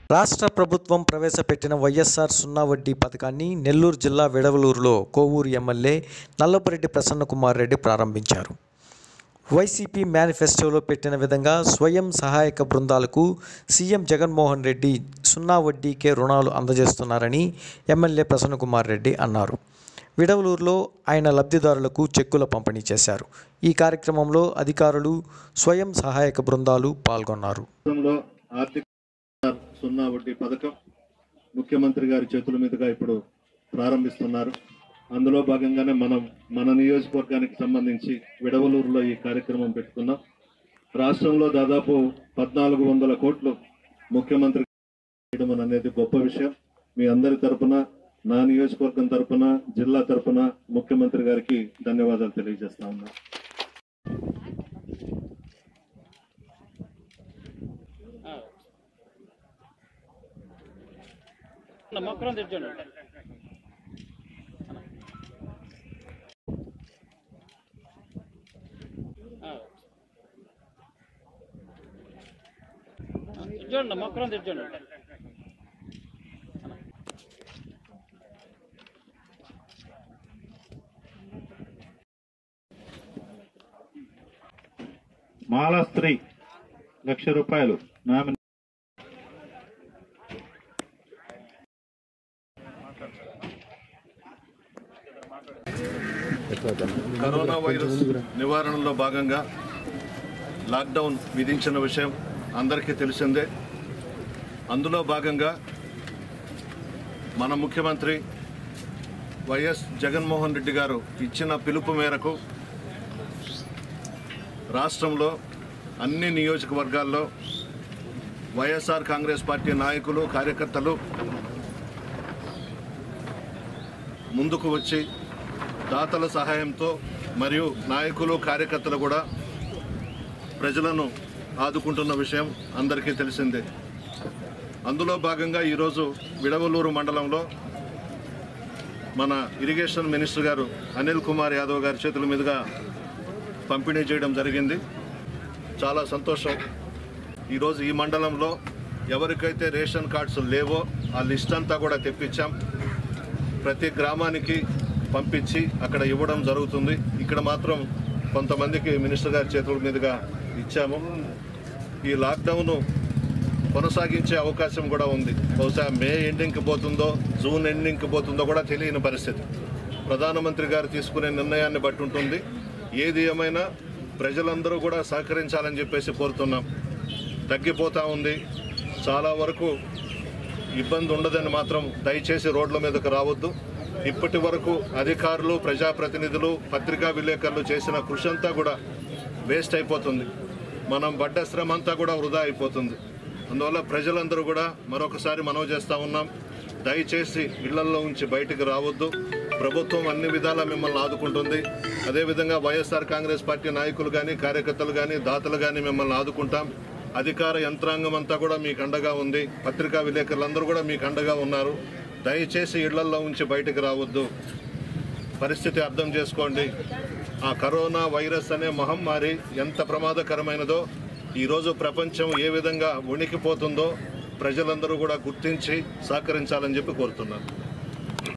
రాష్ట్ర ప్రభుత్వం ప్రవేశపెట్టిన వైఎస్ఆర్ సున్నా వడ్డీ పథకాన్ని నెల్లూరు జిల్లా విడవలూరులో కోవూరు ఎమ్మెల్యే నల్లపురెడ్డి ప్రసన్నకుమార్ రెడ్డి ప్రారంభించారు వైసీపీ మేనిఫెస్టోలో పెట్టిన విధంగా స్వయం సహాయక బృందాలకు సీఎం జగన్మోహన్ రెడ్డి సున్నా వడ్డీకే రుణాలు అందజేస్తున్నారని ఎమ్మెల్యే ప్రసన్నకుమార్ రెడ్డి అన్నారు విడవలూరులో ఆయన లబ్ధిదారులకు చెక్కుల పంపిణీ చేశారు ఈ కార్యక్రమంలో అధికారులు స్వయం సహాయక బృందాలు పాల్గొన్నారు రాష్ట్రంలో ఆర్థిక సున్నా వడ్డీ పథకం ముఖ్యమంత్రి గారి చేతుల మీదుగా ఇప్పుడు ప్రారంభిస్తున్నారు అందులో భాగంగానే మనం మన నియోజకవర్గానికి సంబంధించి విడవలూరులో ఈ కార్యక్రమం పెట్టుకున్నాం రాష్ట్రంలో దాదాపు పద్నాలుగు వందల కోట్లు ముఖ్యమంత్రి చేయడం అనేది గొప్ప విషయం మీ అందరి తరపున నా నియోజకవర్గం తరపున జిల్లా తరపున ముఖ్యమంత్రి గారికి ధన్యవాదాలు తెలియజేస్తా ఉన్నా మొక్కరం తెచ్చండి తెచ్చండి మొక్కరం తెచ్చండి మాల స్త్రీ లక్ష రూపాయలు నామినీ కరోనా వైరస్ నివారణలో భాగంగా లాక్డౌన్ విధించిన విషయం అందరికీ తెలిసిందే అందులో భాగంగా మన ముఖ్యమంత్రి వైఎస్ జగన్మోహన్ రెడ్డి గారు ఇచ్చిన పిలుపు మేరకు రాష్ట్రంలో అన్ని నియోజకవర్గాల్లో వైఎస్ఆర్ కాంగ్రెస్ పార్టీ నాయకులు కార్యకర్తలు ముందుకు వచ్చి దాతల సహాయంతో మరియు నాయకులు కార్యకర్తలు కూడా ప్రజలను ఆదుకుంటున్న విషయం అందరికీ తెలిసిందే అందులో భాగంగా ఈరోజు విడవలూరు మండలంలో మన ఇరిగేషన్ మినిస్టర్ గారు అనిల్ కుమార్ యాదవ్ గారి చేతుల మీదుగా పంపిణీ చేయడం జరిగింది చాలా సంతోషం ఈరోజు ఈ మండలంలో ఎవరికైతే రేషన్ కార్డ్స్ లేవో ఆ లిస్ట్ అంతా కూడా తెప్పించాం ప్రతి గ్రామానికి పంపించి అక్కడ ఇవ్వడం జరుగుతుంది ఇక్కడ మాత్రం కొంతమందికి మినిస్టర్ గారి చేతుల మీదుగా ఇచ్చాము ఈ లాక్డౌన్ కొనసాగించే అవకాశం కూడా ఉంది బహుశా మే ఎండింగ్కి పోతుందో జూన్ ఎండింగ్కి పోతుందో కూడా తెలియని పరిస్థితి ప్రధానమంత్రి గారు తీసుకునే నిర్ణయాన్ని బట్టి ఉంటుంది ఏది ఏమైనా ప్రజలందరూ కూడా సహకరించాలని చెప్పేసి కోరుతున్నాం తగ్గిపోతూ ఉంది చాలా వరకు ఇబ్బంది ఉండదని మాత్రం దయచేసి రోడ్ల మీదకు రావద్దు ఇప్పటి వరకు అధికారులు ప్రజాప్రతినిధులు పత్రికా విలేకరులు చేసిన కృషి అంతా కూడా వేస్ట్ అయిపోతుంది మనం పడ్డ శ్రమ అంతా కూడా వృధా అయిపోతుంది అందువల్ల ప్రజలందరూ కూడా మరొకసారి మనవి చేస్తూ ఉన్నాం దయచేసి ఇళ్లల్లో ఉంచి బయటికి రావద్దు ప్రభుత్వం అన్ని విధాలా మిమ్మల్ని ఆదుకుంటుంది అదేవిధంగా వైఎస్ఆర్ కాంగ్రెస్ పార్టీ నాయకులు కానీ కార్యకర్తలు కానీ దాతలు కానీ మిమ్మల్ని ఆదుకుంటాం అధికార యంత్రాంగం అంతా కూడా మీకు అండగా ఉంది పత్రికా విలేకరులందరూ కూడా మీకు అండగా ఉన్నారు దయచేసి ఇళ్లల్లో ఉంచి బయటకు రావద్దు పరిస్థితి అర్థం చేసుకోండి ఆ కరోనా వైరస్ అనే మహమ్మారి ఎంత ప్రమాదకరమైనదో ఈరోజు ప్రపంచం ఏ విధంగా వణికిపోతుందో ప్రజలందరూ కూడా గుర్తించి సహకరించాలని చెప్పి కోరుతున్నాను